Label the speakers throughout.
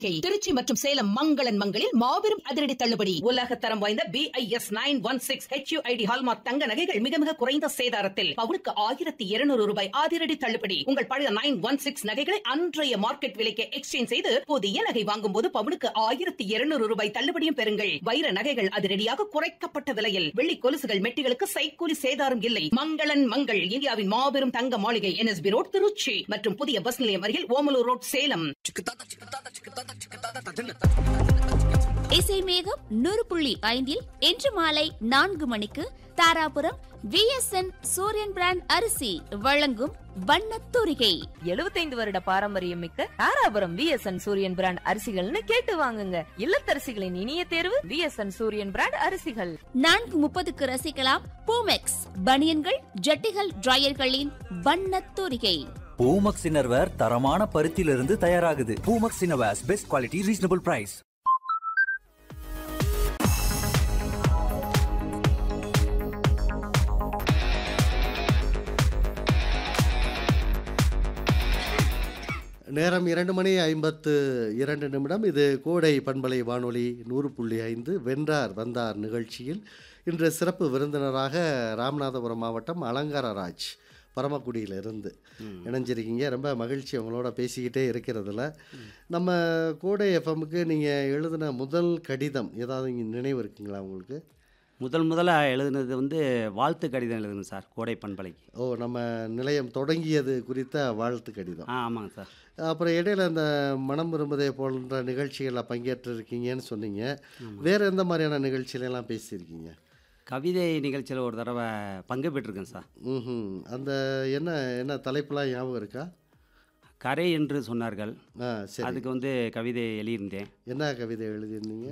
Speaker 1: திருச்சி மற்றும் சேலம் மங்களன் மங்களில் மாபெரும் அதிரடி தள்ளுபடி உலக தரம் வாய்ந்த B I S nine one six HUID hallmark தங்க நகைகள் மிக மிக குறைந்த சேதாரத்தில் பவுனுக்கு ஆயிரத்தி இருநூறு ரூபாய் அதிரடி தள்ளுபடி உங்கள் பழைய நைன் ஒன் சிக்ஸ் நகைகளை அன்றைய மார்க்கெட் விலைக்கு எக்ஸ்சேஞ்ச் செய்து புதிய நகை வாங்கும் போது பவுனுக்கு ஆயிரத்தி இருநூறு ரூபாய் தள்ளுபடியும் பெறுங்கள் வைர நகைகள் அதிரடியாக குறைக்கப்பட்ட விலையில் வெள்ளி கொலுசுகள் மெட்டிகளுக்கு சைக்கூலி சேதாரம் இல்லை மங்களன் மங்கள் இந்தியாவின் மாபெரும் தங்க மாளிகை என்எஸ்பி ரோட் திருச்சி மற்றும் புதிய பஸ் நிலையம் அருகில் ஓமலூர் ரோட் சேலம்
Speaker 2: இசை மேகம் நூறு புள்ளி ஐந்தில் இன்று மாலை நான்கு மணிக்கு தாராபுரம் விஎஸ்என் சூரியன் பிராண்ட் அரிசி வழங்கும் வண்ணத் தூரிகை
Speaker 3: 75 வருட பாரம்பரியம் மிக்க தாராபுரம் விஎஸ்என் சூரியன் பிராண்ட் அரிசிகள்னு கேட்டு வாங்குங்க இல்லத்தரசிகளின் இனிய தேர்வு விஎஸ்என் சூரியன் பிராண்ட் அரிசிகள்
Speaker 2: நான்கு முப்பதுக்கு ரசிக்கலாம் பூமெக்ஸ் பனியன்கள் ஜட்டிகள் டிரையர்களின் வண்ணத் தூரிகை
Speaker 4: பூமக்ஸ் இன்னர்வேர் தரமான பருத்தியிலிருந்து தயாராகுது Poomex innerwears best quality reasonable price
Speaker 5: நேரம் இரண்டு மணி ஐம்பத்து இரண்டு நிமிடம் இது கோடை பண்பலை வானொலி நூறு புள்ளி ஐந்து வென்றார் வந்தார் நிகழ்ச்சியில் இன்று சிறப்பு விருந்தினராக ராமநாதபுரம் மாவட்டம் அலங்காரராஜ் பரமக்குடியிலிருந்து இணைஞ்சிருக்கீங்க ரொம்ப மகிழ்ச்சி உங்களோட பேசிக்கிட்டே இருக்கிறதுல நம்ம கோடை எஃப்எம்முக்கு நீங்கள் எழுதின முதல் கடிதம் ஏதாவது இங்கே நினைவு இருக்குங்களா உங்களுக்கு
Speaker 6: முதல் முதலாக எழுதுனது வந்து வாழ்த்து கடிதம் எழுதுனேன் சார் கோடை பண்பலைக்கு
Speaker 5: ஓ நம்ம நிலையம் தொடங்கியது குறித்த வாழ்த்து கடிதம்
Speaker 6: ஆ ஆமாங்க சார்
Speaker 5: அப்புறம் இடையில இந்த மனம் விரும்புதே போன்ற நிகழ்ச்சிகளில் பங்கேற்றிருக்கீங்கன்னு சொன்னீங்க வேற எந்த மாதிரியான நிகழ்ச்சியில எல்லாம் பேசியிருக்கீங்க
Speaker 6: கவிதை நிகழ்ச்சியில் ஒரு தடவை பங்கு பெற்றிருக்கேன் சார்
Speaker 5: ம் அந்த என்ன என்ன தலைப்புலாம் ஞாபகம் இருக்கா
Speaker 6: கரை என்று சொன்னார்கள்
Speaker 5: ஆ சரி
Speaker 6: அதுக்கு வந்து கவிதை எழுதியிருந்தேன்
Speaker 5: என்ன கவிதை எழுதியிருந்தீங்க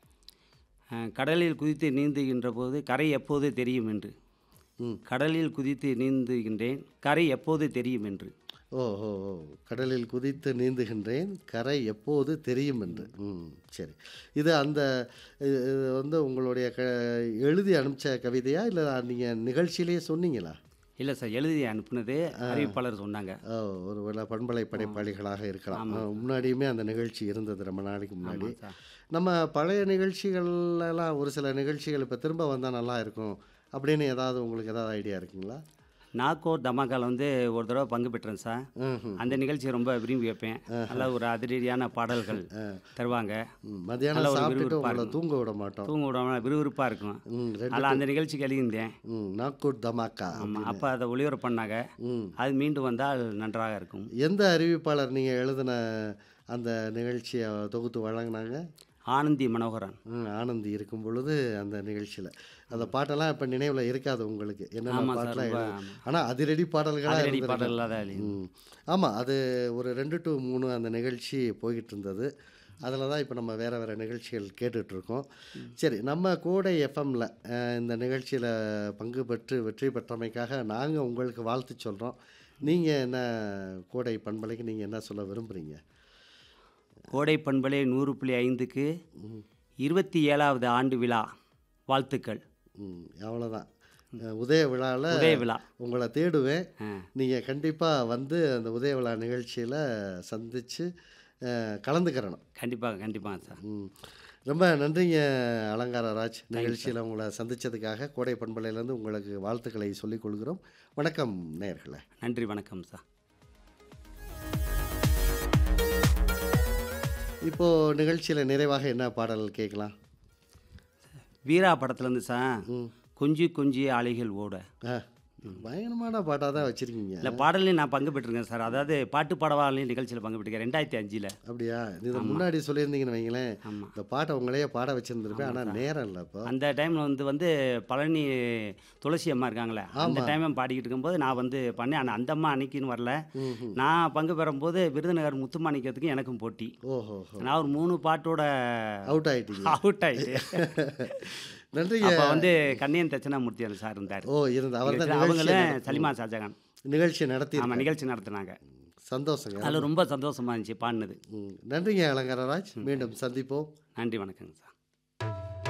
Speaker 6: அஹ், கடலில் குதித்து நீந்துகின்ற போது கரை எப்போது தெரியும் என்று
Speaker 5: ம்.
Speaker 6: கடலில் குதித்து நீந்துகின்றேன் கரை எப்போது தெரியும் என்று
Speaker 5: ஓ ஓ ஓ கடலில் குதித்து நீந்துகின்றேன் கரை எப்போது தெரியும் என்று ம் சரி இது அந்த இது இது வந்து உங்களுடைய க எழுதி அனுப்பிச்ச கவிதையா இல்லை நீங்கள் நிகழ்ச்சியிலேயே சொன்னீங்களா
Speaker 6: இல்லை சார் எழுதி அனுப்புனது அறிவிப்பாளர் சொன்னாங்க
Speaker 5: ஓ ஒருவேளை பண்பலை படைப்பாளிகளாக இருக்கலாம் ஆ, முன்னாடியுமே அந்த நிகழ்ச்சி இருந்தது ரொம்ப நாளைக்கு முன்னாடி
Speaker 6: ஆமாம் சார்
Speaker 5: நம்ம பழைய நிகழ்ச்சிகள்லாம் ஒரு சில நிகழ்ச்சிகள் இப்போ திரும்ப வந்தால் நல்லா இருக்கும் அப்படின்னு ஏதாவது உங்களுக்கு ஏதாவது ஐடியா இருக்குங்களா
Speaker 6: நாக்கோ தமாக்கால் வந்து ஒரு தடவை பங்கு பெற்றேன் சார்
Speaker 5: ம்ஹும்.
Speaker 6: அந்த நிகழ்ச்சியை ரொம்ப விரும்பி வைப்பேன் நல்ல ஒரு அதிரடியான பாடல்கள் தருவாங்க
Speaker 5: ம், மத்தியானம்
Speaker 6: நல்ல ஒரு
Speaker 5: சாப்பிட்டுட்டு
Speaker 6: விறுவிறுப்பா
Speaker 5: உங்களை
Speaker 6: இருக்கும்.
Speaker 5: தூங்க விட மாட்டோம்
Speaker 6: தூங்க விடாம விறுவிறுப்பாக இருக்கும்
Speaker 5: ம் ரெண்டு
Speaker 6: அதில் அந்த நிகழ்ச்சிக்கு எழுதியிருந்தேன்
Speaker 5: ம் நாக்கூர் தமாக்கா
Speaker 6: ஆமாம் அப்போ அதை ஒளிபரப்பு பண்ணாங்க
Speaker 5: ம்
Speaker 6: அது மீண்டும் வந்தால் நன்றாக இருக்கும்
Speaker 5: எந்த அறிவிப்பாளர் நீங்கள் எழுதின அந்த நிகழ்ச்சியை தொகுத்து வழங்கினாங்க
Speaker 6: ஆனந்தி மனோகரன்
Speaker 5: ம் ஆனந்தி இருக்கும் பொழுது அந்த நிகழ்ச்சியில் அந்த பாட்டெல்லாம் இப்போ நினைவில் இருக்காது உங்களுக்கு என்னென்ன
Speaker 6: ஆமாம் சார்
Speaker 5: பாட்டெல்லாம்
Speaker 6: ரொம்ப
Speaker 5: எழுது ஆனால் அதிரடி பாடல்களாக
Speaker 6: அதிரடி
Speaker 5: இருந்திருக்கு.
Speaker 6: பாடலாக தான் எழுதி
Speaker 5: ம் ஆமாம் அது ஒரு ரெண்டு டு மூணு அந்த நிகழ்ச்சி போய்கிட்டு இருந்தது அதில் தான் இப்போ நம்ம வேறு வேறு நிகழ்ச்சிகள் கேட்டுட்ருக்கோம் சரி நம்ம கோடை எஃப்எம்மில் இந்த நிகழ்ச்சியில் பங்கு பெற்று வெற்றி பெற்றமைக்காக நாங்கள் உங்களுக்கு வாழ்த்து சொல்கிறோம் நீங்கள் என்ன கோடை பண்பலைக்கு நீங்கள் என்ன சொல்ல விரும்புகிறீங்க
Speaker 6: கோடை பண்பலை நூறு புள்ளி ஐந்துக்கு இருபத்தி ஏழாவது ஆண்டு விழா வாழ்த்துக்கள்
Speaker 5: ம் அவ்வளோதான் அஹ், உதய விழாவில்
Speaker 6: உதய விழா
Speaker 5: உங்களை தேடுவேன்
Speaker 6: ஆ.
Speaker 5: நீங்கள் கண்டிப்பாக வந்து அந்த உதய விழா நிகழ்ச்சியில் சந்தித்து கலந்துக்கிறணும்
Speaker 6: கண்டிப்பாக கண்டிப்பாக சார்
Speaker 5: ம். ரொம்ப நன்றிங்க அலங்காரராஜ் நிகழ்ச்சியில் உங்களை சந்தித்ததுக்காக கோடை பண்பலையிலேருந்து உங்களுக்கு வாழ்த்துக்களை சொல்லிக் கொள்கிறோம் வணக்கம் நேயர்களே
Speaker 6: நன்றி வணக்கம் சார்
Speaker 5: இப்போது நிகழ்ச்சியில் நிறைவாக என்ன பாடல் கேட்கலாம்
Speaker 6: வீரா படத்துலேருந்து சார்
Speaker 5: ம்.
Speaker 6: கொஞ்சி கொஞ்சி ஆலைகள் ஓட
Speaker 5: ஆ பயங்கரமான பாட்டாக தான் வச்சுருக்கீங்க
Speaker 6: இல்லை பாடலையும் நான் பங்கு பெற்றிருக்கேன் சார் அதாவது பாட்டு பாடவாளையும் நிகழ்ச்சியில் பங்கு பெற்றிருக்கேன் ரெண்டாயிரத்தி அஞ்சில்
Speaker 5: அப்படியா இது முன்னாடி சொல்லியிருந்தீங்கன்னு வைங்களேன்
Speaker 6: ஆமாம்
Speaker 5: இந்த பாட்டை உங்களையே பாட வச்சுருந்துருப்பேன் ஆனால் நேரம் இல்லை இப்போ
Speaker 6: அந்த டைமில் வந்து வந்து பழனி துளசி அம்மா இருக்காங்களே அந்த டைம் பாடிக்கிட்டு இருக்கும்போது நான் வந்து பண்ணேன் ஆனால் அந்த அம்மா அன்னைக்குன்னு வரல
Speaker 5: ம்ஹும்.
Speaker 6: நான் பங்கு பெறும்போது விருதுநகர் முத்துமாணிக்கிறதுக்கு எனக்கும் போட்டி
Speaker 5: ஓஹோ
Speaker 6: நான் ஒரு மூணு பாட்டோட
Speaker 5: அவுட் ஆயிட்டீங்க
Speaker 6: அவுட் ஆயிட்டு
Speaker 5: நன்றிங்க
Speaker 6: அப்போ வந்து கண்ணியன் தட்சிணாமூர்த்தி சார் இருந்தார்
Speaker 5: ஓ இருந்த அவர் தான்
Speaker 6: அவங்களும் சலிமா ஷாஜகான்
Speaker 5: நிகழ்ச்சி நடத்தி
Speaker 6: ஆமாம் நிகழ்ச்சி நடத்துனாங்க
Speaker 5: சந்தோஷங்க
Speaker 6: அதில் ரொம்ப சந்தோஷமா இருந்துச்சு பாடினது
Speaker 5: ம். நன்றிங்க அலங்காரராஜ் மீண்டும் சந்திப்போம்
Speaker 6: நன்றி வணக்கங்க சார்